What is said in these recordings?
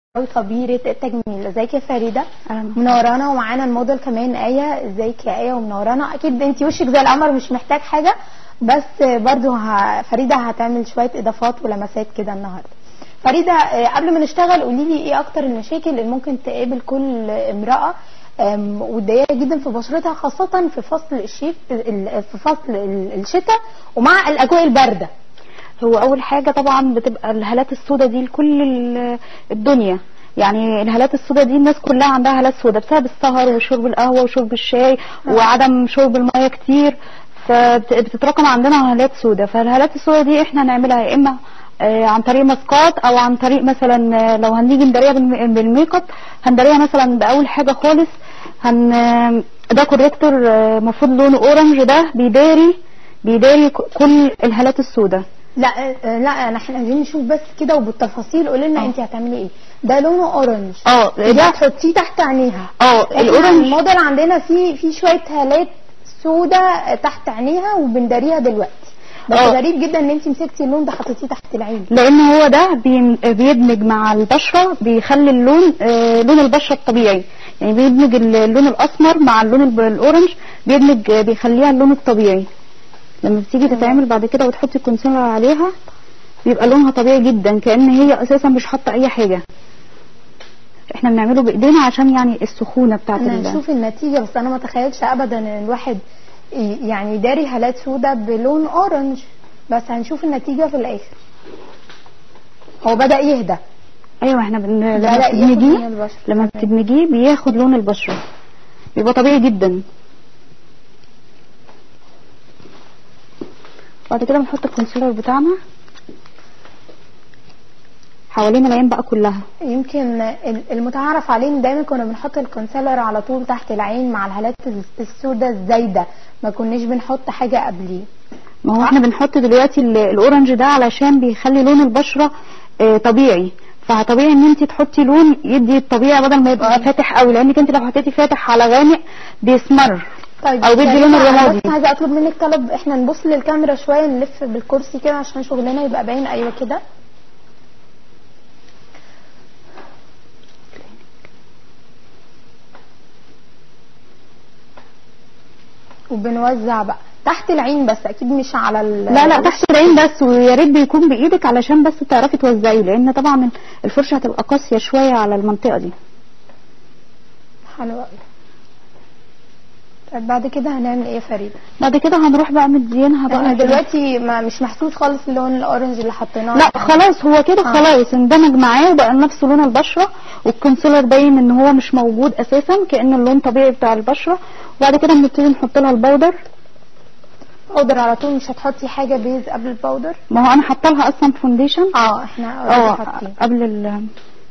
خبيرة التجميل ازيك يا فريدة أهلا. منورانا ومعانا الموديل كمان آية ازيك يا آية ومنورانا اكيد انت وشك زي القمر مش محتاج حاجة بس برضو ه... فريدة هتعمل شوية اضافات ولمسات كده النهاردة فريدة آه، قبل ما نشتغل قولي لي ايه اكتر المشاكل اللي ممكن تقابل كل امرأة آم، وتضايقها جدا في بشرتها خاصة في فصل الشيف ال- في فصل ال- الشتاء ومع الاجواء الباردة هو اول حاجه طبعا بتبقى الهالات السوداء دي لكل ال- الدنيا يعني الهالات السوداء دي الناس كلها عندها هالات سوداء بسبب السهر وشرب القهوه وشرب الشاي وعدم شرب الميه كتير فبتتراكم عندنا هالات سوداء فالهالات السوداء دي احنا هنعملها يا اما آه، عن طريق ماسكات او عن طريق مثلا آه، لو هنيجي نداريها بالم- بالميك اب هنداريها مثلا باول حاجه خالص هن آه، ده كوريكتور المفروض لونه اورنج ده بيداري بيداري ك- كل الهالات السوداء لا آه، لا انا احنا عايزين نشوف بس كده وبالتفاصيل قولي لنا آه. انت هتعملي ايه ده لونه اورنج اه ده ده هتحطيه تحت عينيها اه احنا الاورنج الموديل عندنا فيه في شويه هالات سودة تحت عينيها وبنداريها دلوقتي بس اه. غريب جدا ان انت مسكتي اللون ده حطيتيه تحت العين لان هو ده بين- بيدمج مع البشره بيخلي اللون آه، لون البشره الطبيعي يعني بيدمج ال- اللون الاسمر مع اللون الب- الاورنج بيدمج آه، بيخليها اللون الطبيعي لما بتيجي تتعمل بعد كده وتحطي الكونسيلر عليها بيبقى لونها طبيعي جدا كأن هي اساسا مش حاطه اي حاجه احنا بنعمله بايدينا عشان يعني السخونه بتاعت احنا ال- هنشوف النتيجه بس انا ما اتخيلش ابدا ان الواحد ي- يعني يداري هالات سودة بلون اورنج بس هنشوف النتيجه في الاخر هو بدا يهدى ايوه احنا بن... لما بدأ ياخد من بتدمجيه البشرة. لما بتدمجيه بياخد لون البشره بيبقى طبيعي جدا بعد كده بنحط الكونسيلر بتاعنا حوالين العين بقى كلها يمكن ال- المتعارف عليه ان دايما كنا بنحط الكونسيلر على طول تحت العين مع الهالات السوداء الزايده ما كناش بنحط حاجه قبليه ما هو احنا بنحط دلوقتي ال- الاورنج ده علشان بيخلي لون البشره آه، طبيعي فطبيعي ان انت تحطي لون يدي الطبيعي بدل ما يبقى فاتح قوي لانك انت لو حطيتي فاتح على غامق بيسمر طيب او بيدي يعني لون أنا الرمادي بس عايزه اطلب منك طلب احنا نبص للكاميرا شويه نلف بالكرسي كده عشان شغلنا يبقى باين ايوه كده وبنوزع بقى تحت العين بس اكيد مش على ال لا لا تحت العين بس ويا ريت بيكون بايدك علشان بس تعرفي توزعيه لان طبعا الفرشه هتبقى قاسيه شويه على المنطقه دي حلو قوي طيب بعد كده هنعمل ايه يا فريده بعد كده هنروح بقى مدينها احنا بقى دلوقتي ما مش محسوس خالص اللون الاورنج اللي حطيناه لا خلاص هو كده آه. خلاص اندمج معاه وبقى نفس لون البشره والكونسيلر باين ان هو مش موجود اساسا كان اللون طبيعي بتاع البشره وبعد كده بنبتدي نحط لها الباودر باودر على طول مش هتحطي حاجه بيز قبل الباودر ما هو انا حاطه لها اصلا فونديشن اه احنا اه already حاطين قبل ال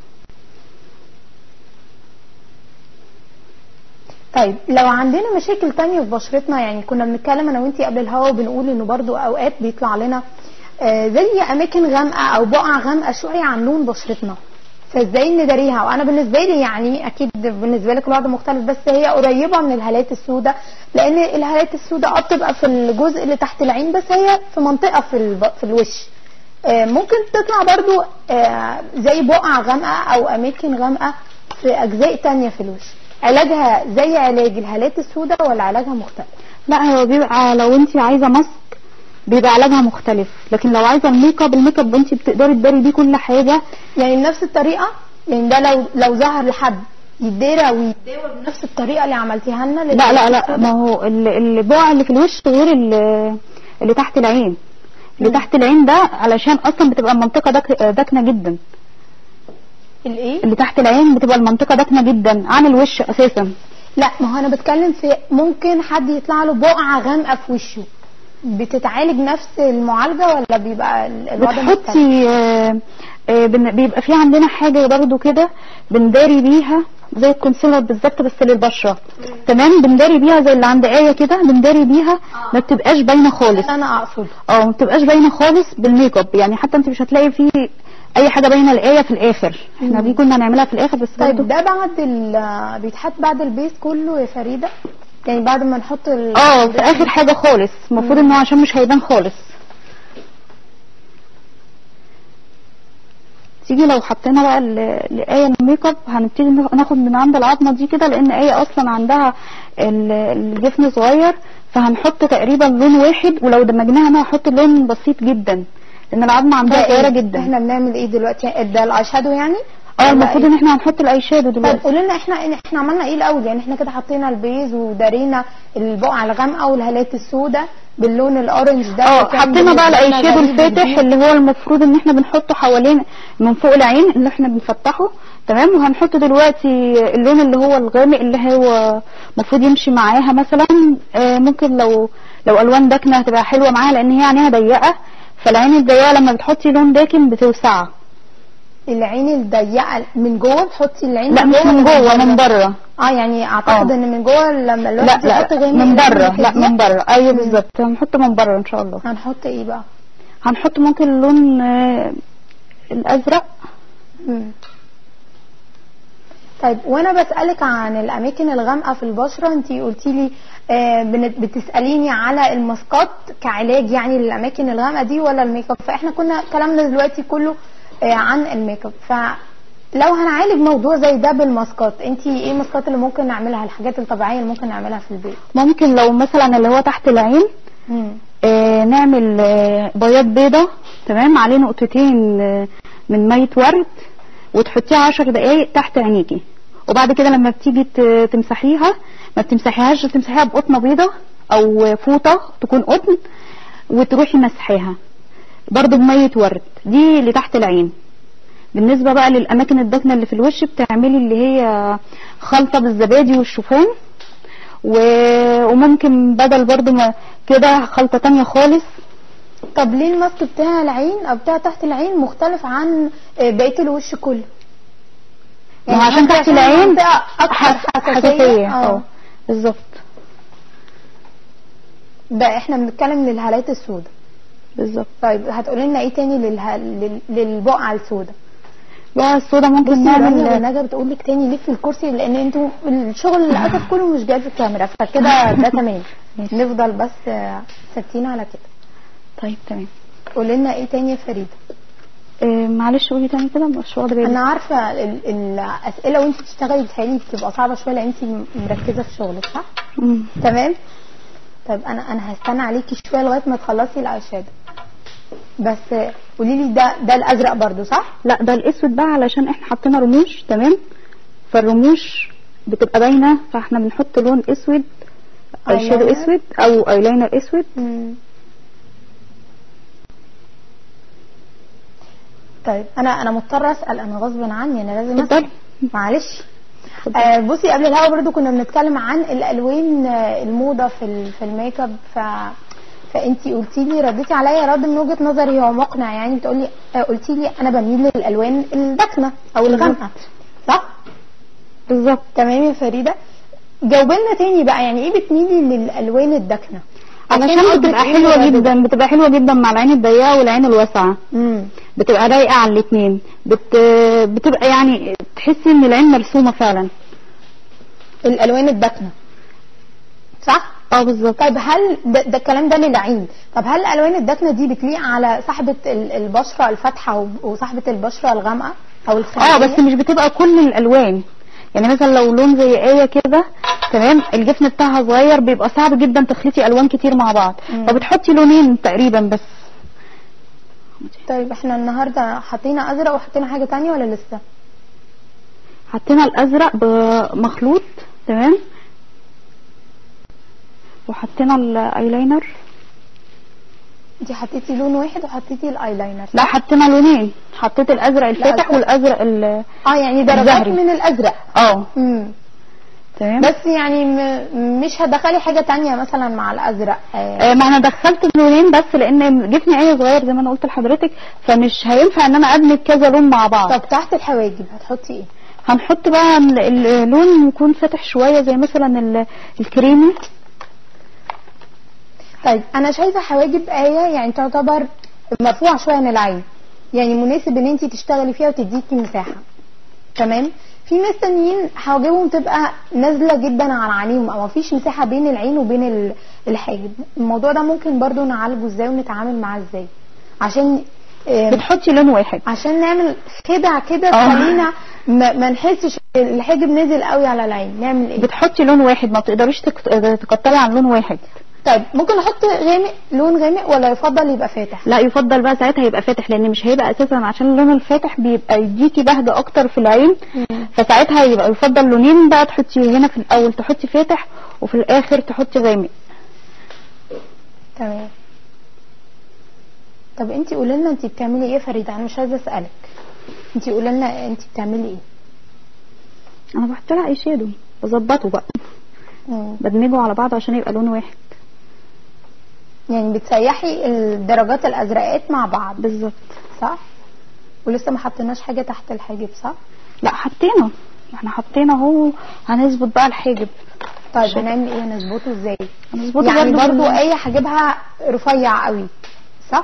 طيب لو عندنا مشاكل تانية في بشرتنا يعني كنا بنتكلم انا وانتي قبل الهوا وبنقول انه برضو اوقات بيطلع لنا آه زي اماكن غامقه او بقع غامقه شويه عن لون بشرتنا فازاي نداريها وانا بالنسبه لي يعني اكيد بالنسبه لك الوضع مختلف بس هي قريبه من الهالات السوداء لان الهالات السوداء اه بتبقى في الجزء اللي تحت العين بس هي في منطقه في الب... في الوش آه ممكن تطلع برضو آه زي بقع غامقه او اماكن غامقه في اجزاء تانية في الوش علاجها زي علاج الهالات السوداء ولا علاجها مختلف لا هو بيبقى لو انت عايزه ماسك بيبقى علاجها مختلف لكن لو عايزه الميك اب الميك اب انت بتقدري تداري بيه كل حاجه يعني بنفس الطريقه يعني ده لو لو ظهر لحد يتدارى ويتداوى بنفس الطريقه اللي عملتيها لنا لا لا لا ما هو ال- البقع اللي في الوش غير ال- اللي تحت العين اللي مم. تحت العين ده علشان اصلا بتبقى المنطقه دك- داكنه جدا الايه اللي تحت العين بتبقى المنطقه داكنه جدا عن الوش اساسا لا ما هو انا بتكلم في ممكن حد يطلع له بقعه غامقه في وشه بتتعالج نفس المعالجه ولا بيبقى ال- الوضع مختلف بتحطي آه، آه، بن- بيبقى في عندنا حاجه برضو كده بنداري بيها زي الكونسيلر بالظبط بس للبشره تمام بنداري بيها زي اللي عند ايه كده بنداري بيها ما بتبقاش باينه خالص ده انا اقصد اه ما بتبقاش باينه خالص بالميك اب يعني حتى انت مش هتلاقي فيه اي حاجه باينه الايه في الاخر احنا دي كنا هنعملها في الاخر بس طيب برضو ده بعد ال بيتحط بعد البيس كله يا فريده يعني بعد ما نحط ال اه في اخر حاجه خالص المفروض انه عشان مش هيبان خالص تيجي لو حطينا بقى ل- لآية الميك اب هنبتدي ناخ- ناخد من عند العظمة دي كده لأن آية أصلا عندها ال- الجفن صغير فهنحط تقريبا لون واحد ولو دمجناها أنا هحط لون بسيط جدا لأن العظمة عندها ده صغيرة إيه؟ جدا احنا بنعمل ايه دلوقتي ده الاي شادو يعني اه ولا المفروض إيه؟ ان احنا هنحط الاي شادو طب دلوقتي قولي لنا احنا احنا عملنا ايه الاول يعني احنا كده حطينا البيز ودارينا البقعه الغامقه والهالات السوداء باللون الاورنج ده اه كان حطينا بقى بالنسبة الاي لنا شادو غريب الفاتح جديد. اللي هو المفروض ان احنا بنحطه حوالين من فوق العين اللي احنا بنفتحه تمام وهنحط دلوقتي اللون اللي هو الغامق اللي هو المفروض يمشي معاها مثلا آه، ممكن لو لو الوان داكنه هتبقى حلوه معاها لان هي عينيها ضيقه فالعين الضيقه لما بتحطي لون داكن بتوسعها العين الضيقه من جوه بتحطي العين لا مش من ولا جوه من بره اه يعني اعتقد آه. ان من جوه لما لا الواحد يحط لا غامق من العين بره لا بتضيق. من بره ايوه بالظبط هنحط من بره ان شاء الله هنحط ايه بقى هنحط ممكن اللون آه، الازرق مم. طيب وانا بسالك عن الاماكن الغامقه في البشره انت قلتي لي آه بن- بتساليني على الماسكات كعلاج يعني للاماكن الغامقه دي ولا الميك اب فاحنا كنا كلامنا دلوقتي كله آه عن الميك اب فلو هنعالج موضوع زي ده بالماسكات انت ايه الماسكات اللي ممكن نعملها الحاجات الطبيعيه اللي ممكن نعملها في البيت ممكن لو مثلا اللي هو تحت العين مم. آه نعمل آه بياض بيضة تمام عليه نقطتين آه من مية ورد وتحطيها عشر دقايق تحت عينيكي وبعد كده لما بتيجي ت- تمسحيها ما بتمسحيهاش تمسحيها بقطنة بيضة او فوطة تكون قطن وتروحي مسحيها برضو بمية ورد دي اللي تحت العين بالنسبة بقى للأماكن الداكنة اللي في الوش بتعملي اللي هي خلطة بالزبادي والشوفان و- وممكن بدل برضو ما كده خلطة تانية خالص طب ليه الماسك بتاع العين او بتاع تحت العين مختلف عن آه، بقيه الوش كله ما هو عشان تحت العين منطقة اكتر حس- حساسيه اه اه بالظبط ده احنا بنتكلم للهالات السوداء بالظبط طيب هتقولي لنا ايه تاني للها... لل... للبقعه السوداء بقى الصودا ممكن بصي رانيا نعمل ونجا بتقول لك تاني لف الكرسي لان انتوا الشغل للاسف كله مش جايب الكاميرا فكده ده تمام ماشي. نفضل بس آه، ثابتين على كده طيب تمام قولي لنا ايه تاني يا فريده آه معلش قولي تاني كده مش واخده بالي انا عارفه ال... الاسئله وانت بتشتغلي بتهيألي بتبقى صعبه شويه لان انت مركزه في شغلك صح مم. تمام طيب انا انا هستنى عليكي شويه لغايه ما تخلصي الاي شادو بس قولي لي ده ده الازرق برضو صح لا ده الاسود بقى علشان احنا حطينا رموش تمام فالرموش بتبقى باينه فاحنا بنحط لون اسود اي شادو أيلاينر. اسود او ايلاينر اسود طيب انا انا مضطره اسال انا غصب عني انا لازم اتفضلي. اسال معلش آه بصي قبل الهوا برضو كنا بنتكلم عن الالوان آه، الموضه في ال- في الميك اب ف فانتي قلتي لي رديتي عليا رد من وجهه نظري هو مقنع يعني بتقولي آه قلتي لي انا بميل للالوان الداكنه او الغامقه صح بالظبط تمام يا فريده جاوبي لنا تاني بقى يعني ايه بتميلي للالوان الداكنه علشان قصدك بتبقى إيه حلوه يا جدا بتبقى حلوه جدا مع العين الضيقه والعين الواسعه امم بتبقى رايقه على الاثنين بت... بتبقى يعني تحسي ان العين مرسومه فعلا الالوان الداكنه صح اه بالظبط طيب هل ده, ده الكلام ده للعين طب هل الالوان الداكنه دي بتليق على صاحبه ال- البشره الفاتحه و- وصاحبه البشره الغامقه او اه الخارجيه بس مش بتبقى كل الالوان يعني مثلا لو لون زي ايه كده تمام الجفن بتاعها صغير بيبقى صعب جدا تخلطي الوان كتير مع بعض مم. فبتحطي لونين تقريبا بس طيب احنا النهارده حطينا ازرق وحطينا حاجه تانية ولا لسه حطينا الازرق بمخلوط تمام وحطينا الايلاينر انت حطيتي لون واحد وحطيتي الايلاينر لا حطينا لونين حطيت الازرق الفاتح أزرق. والازرق ال اه يعني درجات الزهري. من الازرق اه امم تمام بس يعني م- مش هتدخلي حاجه تانية مثلا مع الازرق آه. آه، ما انا دخلت اللونين بس لان جفني عيني صغير زي ما انا قلت لحضرتك فمش هينفع ان انا ادمج كذا لون مع بعض طب تحت الحواجب هتحطي ايه هنحط بقى ال- اللون يكون فاتح شويه زي مثلا ال- الكريمي طيب انا شايفه حواجب ايه يعني تعتبر مرفوعه شويه عن العين يعني مناسب ان انت تشتغلي فيها وتديكي مساحه تمام في ناس تانيين حواجبهم تبقى نازله جدا على عينيهم او مفيش مساحه بين العين وبين ال- الحاجب الموضوع ده ممكن برضو نعالجه ازاي ونتعامل معاه ازاي عشان آه، بتحطي لون واحد عشان نعمل خدع كده آه. تخلينا ما, ما نحسش الحاجب نزل قوي على العين نعمل ايه بتحطي لون واحد ما بتقدريش تك- تكتري عن لون واحد طيب ممكن نحط غامق لون غامق ولا يفضل يبقى فاتح لا يفضل بقى ساعتها يبقى فاتح لان مش هيبقى اساسا عشان اللون الفاتح بيبقى يديكي بهجه اكتر في العين مم. فساعتها يبقى يفضل لونين بقى تحطي هنا في الاول تحطي فاتح وفي الاخر تحطي غامق تمام طب انت قولي لنا انت بتعملي ايه يا فريده انا مش عايزه اسالك انت قولي لنا انت بتعملي ايه انا بحط لها اي شادو بظبطه بقى مم. بدمجه على بعض عشان يبقى لون واحد يعني بتسيحي الدرجات الازرقات مع بعض بالظبط صح ولسه ما حطيناش حاجه تحت الحاجب صح لا حطينا احنا حطينا اهو هنظبط بقى الحاجب طيب شكرا. هنعمل ايه هنظبطه ازاي هنظبطه يعني برضو برضو بال- اي حاجبها رفيع قوي صح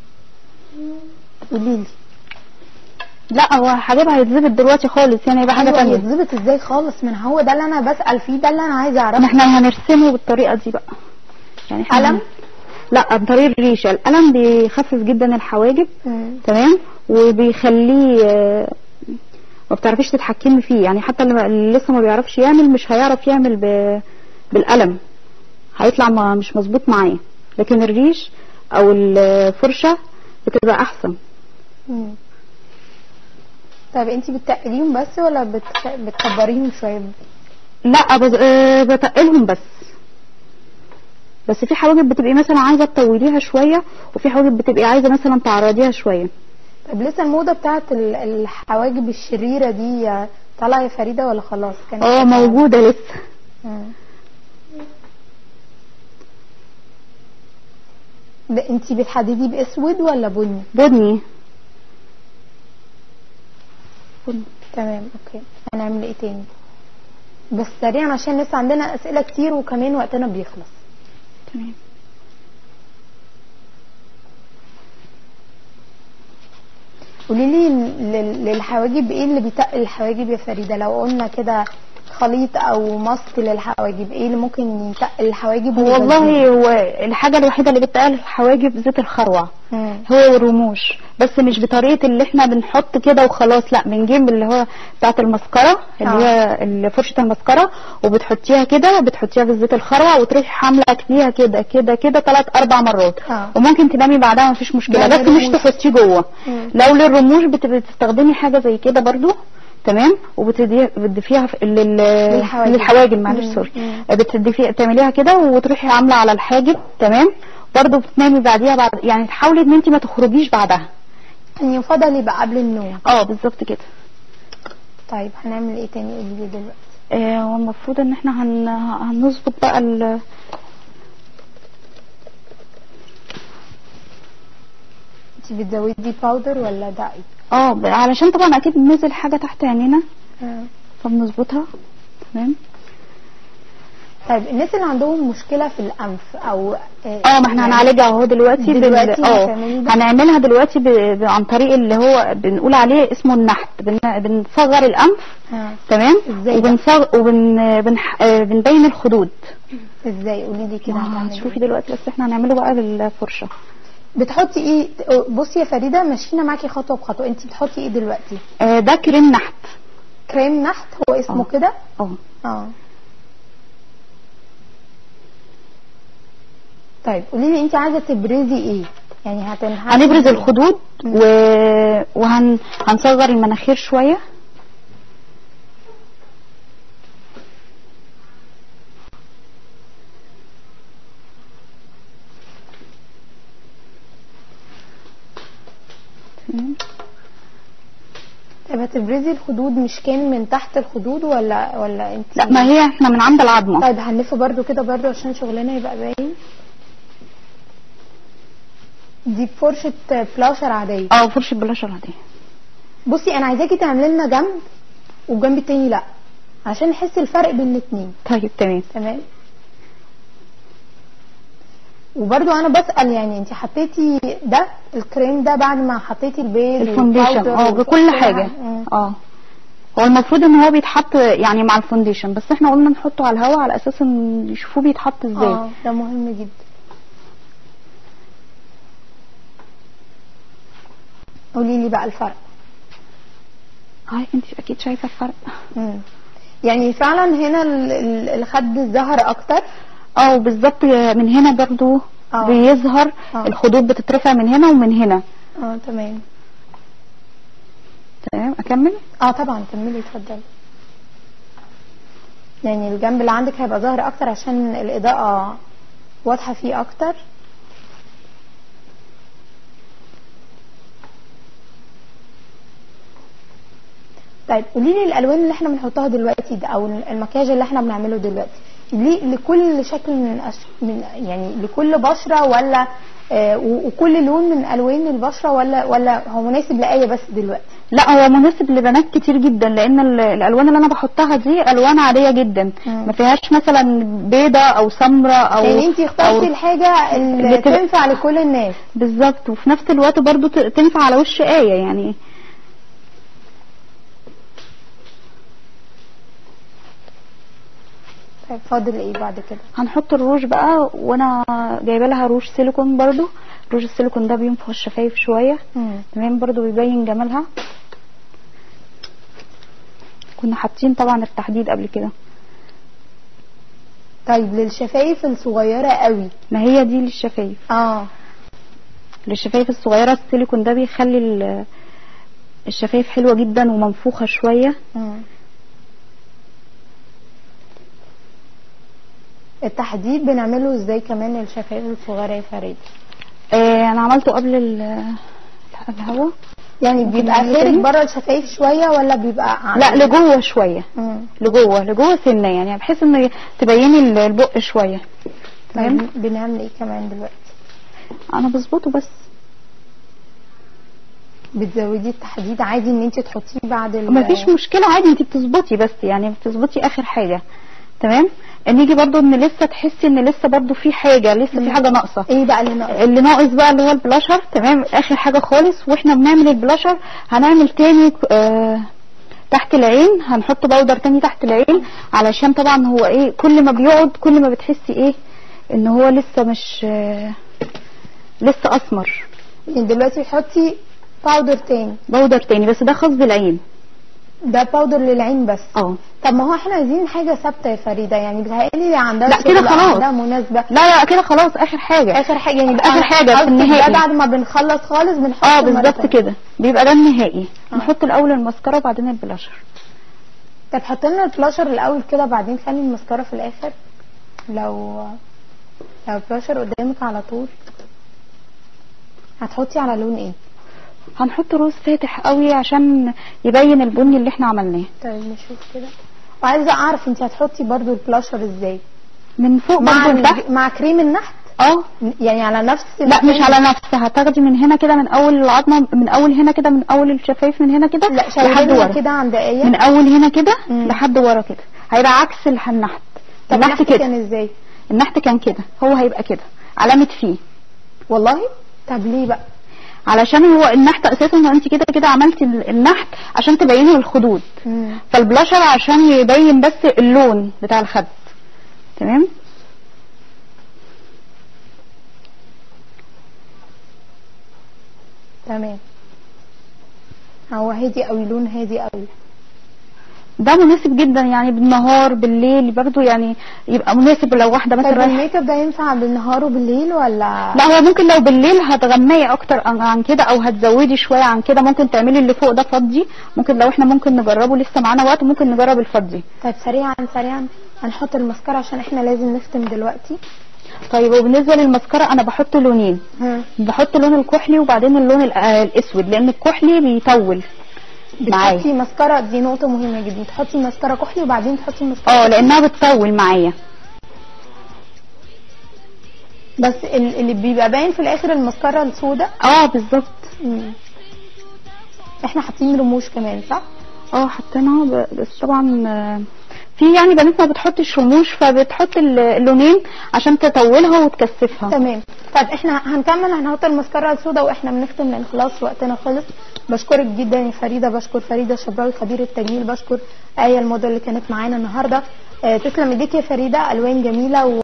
قولي لي لا هو حاجبها هيتظبط دلوقتي خالص يعني يبقى حاجه ايوه تانية يتظبط ازاي خالص من هو ده اللي انا بسال فيه ده اللي انا عايزه ما اعرفه احنا هنرسمه بالطريقه دي بقى يعني إحنا قلم؟ هن- لا عن طريق الريشه القلم بيخفف جدا الحواجب مم. تمام وبيخليه آه، ما بتعرفيش تتحكمي فيه يعني حتى اللي اللي لسه ما بيعرفش يعمل مش هيعرف يعمل ب... بالقلم هيطلع ما مش مظبوط معاه لكن الريش او الفرشه بتبقى احسن مم. طيب انتي بتقليهم بس ولا بت... بتكبريهم شويه لا بز... آه، بتقلهم بس بس في حواجب بتبقي مثلا عايزه تطوليها شويه وفي حواجب بتبقي عايزه مثلا تعرضيها شويه طب لسه الموضه بتاعت ال- الحواجب الشريره دي طالعه يا فريده ولا خلاص كانت اه موجوده لسه مم. ده انتي بتحددي باسود ولا بني بني بني تمام اوكي هنعمل ايه تاني بس سريعا عشان لسه عندنا اسئله كتير وكمان وقتنا بيخلص تمام قولي لي لل- للحواجب ايه اللي بيتقل الحواجب يا فريده لو قلنا كده خليط او ماسك للحواجب ايه اللي ممكن يتقل الحواجب هو والله هو الحاجه الوحيده اللي بتقل الحواجب زيت الخروع مم. هو والرموش بس مش بطريقه اللي احنا بنحط كده وخلاص لا بنجيب اللي هو بتاعه المسكره اللي آه. هي اللي فرشه المسكره وبتحطيها كده بتحطيها في زيت الخروع وتروحي حامله فيها كده كده كده ثلاث اربع مرات آه. وممكن تنامي بعدها مفيش مشكله ده بس مش للرموش. تحطيه جوه مم. لو للرموش بت- بتستخدمي حاجه زي كده برضو تمام وبتضيفيها في لل... للحواجب. للحواجب معلش مم. سوري مم. بتضيفي تعمليها كده وتروحي عامله على الحاجب تمام برضو بتنامي بعديها بعد يعني تحاولي ان انت ما تخرجيش بعدها يعني يفضل يبقى قبل النوم اه بالظبط كده طيب هنعمل ايه تاني قولي لي دلوقتي آه والمفروض ان احنا هن... هنظبط بقى ال... انتي بتزودي باودر ولا دقي اه ب- علشان طبعا اكيد ننزل حاجه تحت عينينا مم. فبنظبطها تمام طيب الناس اللي عندهم مشكله في الانف او اه ما احنا هنعالجها اهو دلوقتي بال- دلوقتي اه هتعملي ده؟ هنعملها دلوقتي ب... ب... عن طريق اللي هو بنقول عليه اسمه النحت بن... بنصغر الانف آه. تمام ازاي بقى؟ وبنصغ وبن بنح... آه، بنبين الخدود ازاي قولي لي كده هتعملي شوفي إيه؟ دلوقتي بس احنا هنعمله بقى بالفرشه بتحطي ايه بصي يا فريده مشينا معاكي خطوه بخطوه انت بتحطي ايه دلوقتي آه، ده كريم نحت كريم نحت هو اسمه آه. كده اه اه طيب قولي لي انت عايزه تبرزي ايه يعني هتن... هنبرز الخدود و... وهن هنصغر المناخير شويه تمام. طب هتبرزي الخدود مش كان من تحت الخدود ولا ولا انت لا ما هي احنا من عند العظمه طيب هنلف برضو كده برضو عشان شغلنا يبقى باين دي فرشة بلاشر عادية اه فرشه بلاشر عاديه بصي انا عايزاكي تعملي لنا جنب والجنب التاني لا عشان نحس الفرق بين الاتنين طيب تمام تمام وبرضو انا بسأل يعني انت حطيتي ده الكريم ده بعد ما حطيتي البيض الفونديشن والباودر اه بكل حاجه مم. اه هو المفروض ان هو بيتحط يعني مع الفونديشن بس احنا قلنا نحطه على الهواء على اساس ان يشوفوه بيتحط ازاي اه ده مهم جدا قولي لي بقى الفرق هاي انت اكيد شايفه الفرق مم. يعني فعلا هنا ال- ال- الخد ظهر اكتر اه بالظبط من هنا برضو اه. بيظهر اه. الخدود بتترفع من هنا ومن هنا اه تمام تمام اكمل اه طبعا كملي اتفضلي يعني الجنب اللي عندك هيبقى ظاهر اكتر عشان الاضاءة واضحة فيه اكتر طيب قولي لي الالوان اللي احنا بنحطها دلوقتي ده او المكياج اللي احنا بنعمله دلوقتي ليه لكل شكل من, أش... من يعني لكل بشره ولا آه و- وكل لون من الوان البشره ولا ولا هو مناسب لاي بس دلوقتي لا هو مناسب لبنات كتير جدا لان ال- الالوان اللي انا بحطها دي الوان عاديه جدا مم. ما فيهاش مثلا بيضه او سمراء او يعني انت اخترتي أو- الحاجه اللي بتبقى- تنفع لكل الناس بالظبط وفي نفس الوقت برضو ت- تنفع على وش آية يعني طيب فاضل ايه بعد كده هنحط الروج بقى وانا جايبه لها روج سيليكون برضو روج السيليكون ده بينفخ الشفايف شويه مم. تمام برضو بيبين جمالها كنا حاطين طبعا التحديد قبل كده طيب للشفايف الصغيره قوي ما هي دي للشفايف اه للشفايف الصغيره السيليكون ده بيخلي ال- الشفايف حلوه جدا ومنفوخه شويه مم. التحديد بنعمله ازاي كمان للشفايف الصغيره يا فريد آه انا عملته قبل ال- الهوا يعني بيبقى نعمله خارج تاني؟ بره الشفايف شويه ولا بيبقى لا لجوه شويه مم. لجوه لجوه سنه يعني بحيث ان تبيني ال- البق شويه تمام طيب بنعمل ايه كمان دلوقتي انا بظبطه بس بتزودي التحديد عادي ان انت تحطيه بعد ال ما فيش مشكله عادي انت بتظبطي بس يعني بتظبطي اخر حاجه تمام نيجي برضو ان لسه تحسي ان لسه برضو في حاجه لسه في حاجه ناقصه ايه بقى اللي ناقص اللي ناقص بقى اللي هو البلاشر تمام اخر حاجه خالص واحنا بنعمل البلاشر هنعمل تاني آه تحت العين هنحط باودر تاني تحت العين علشان طبعا هو ايه كل ما بيقعد كل ما بتحسي ايه ان هو لسه مش آه لسه اسمر يعني دلوقتي بتحطي باودر تاني باودر تاني بس ده خاص بالعين ده باودر للعين بس اه طب ما هو احنا عايزين حاجه ثابته يا فريده يعني بتهيألي اللي عندها لا، كده شغل خلاص. عندها مناسبه لا لا كده خلاص اخر حاجه اخر حاجه يعني آخر حاجة في قصدك النهائي. ده بعد ما بنخلص خالص بنحط اه مرة بالظبط تانية. كده بيبقى ده النهائي آه. نحط الاول المسكره وبعدين البلاشر طب حط لنا البلاشر الاول كده بعدين خلي المسكره في الاخر لو لو البلاشر قدامك على طول هتحطي على لون ايه هنحط روز فاتح قوي عشان يبين البني اللي احنا عملناه طيب نشوف كده وعايزه اعرف انت هتحطي برضو البلاشر ازاي من فوق مع برضه لتحت الج- مع كريم النحت اه يعني على نفس لا مش على نفسها هتاخدي من هنا كده من اول العظمه من اول هنا كده من اول الشفايف من هنا كده لا لحد شايفينها ورا كده عند ايه من اول هنا كده مم. لحد ورا كده هيبقى عكس الح- النحت طب النحت النحت كده كان ازاي النحت كان كده هو هيبقى كده علامه فيه والله طب ليه بقى علشان هو النحت اساسا هو انت كده كده عملتي ال- النحت عشان تبيني الخدود مم. فالبلاشر عشان يبين بس اللون بتاع الخد تمام تمام هو هادي قوي لون هادي قوي ده مناسب جدا يعني بالنهار بالليل برضو يعني يبقى مناسب لو واحده مثلا طيب رايحه الميك اب ده ينفع بالنهار وبالليل ولا لا هو ممكن لو بالليل هتغمقي اكتر عن- عن كده او هتزودي شويه عن كده ممكن تعملي اللي فوق ده فضي ممكن لو احنا ممكن نجربه لسه معانا وقت ممكن نجرب الفضي طيب سريعا سريعا هنحط المسكرة عشان احنا لازم نختم دلوقتي طيب وبالنسبه للمسكره انا بحط لونين بحط اللون الكحلي وبعدين اللون ال- آه، الاسود لان الكحلي بيطول معايا بتحطي مسكرة دي نقطة مهمة جدا تحطي مسكرة كحلي وبعدين تحطي مسكرة اه لانها بتطول معايا بس ال- اللي بيبقى باين في الاخر المسكرة السوداء اه بالظبط مم. احنا حاطين رموش كمان صح؟ اه حطيناها ب- بس طبعا آه، في يعني بنات ما بتحطش رموش فبتحط ال- اللونين عشان تطولها وتكثفها تمام طيب احنا هنكمل هنحط المسكرة السوداء واحنا بنختم لان خلاص وقتنا خلص بشكرك جدا يا فريدة بشكر فريدة شبراوي خبير التجميل بشكر آية الموديل اللي كانت معانا النهاردة اه تسلم ايديك يا فريدة الوان جميلة و...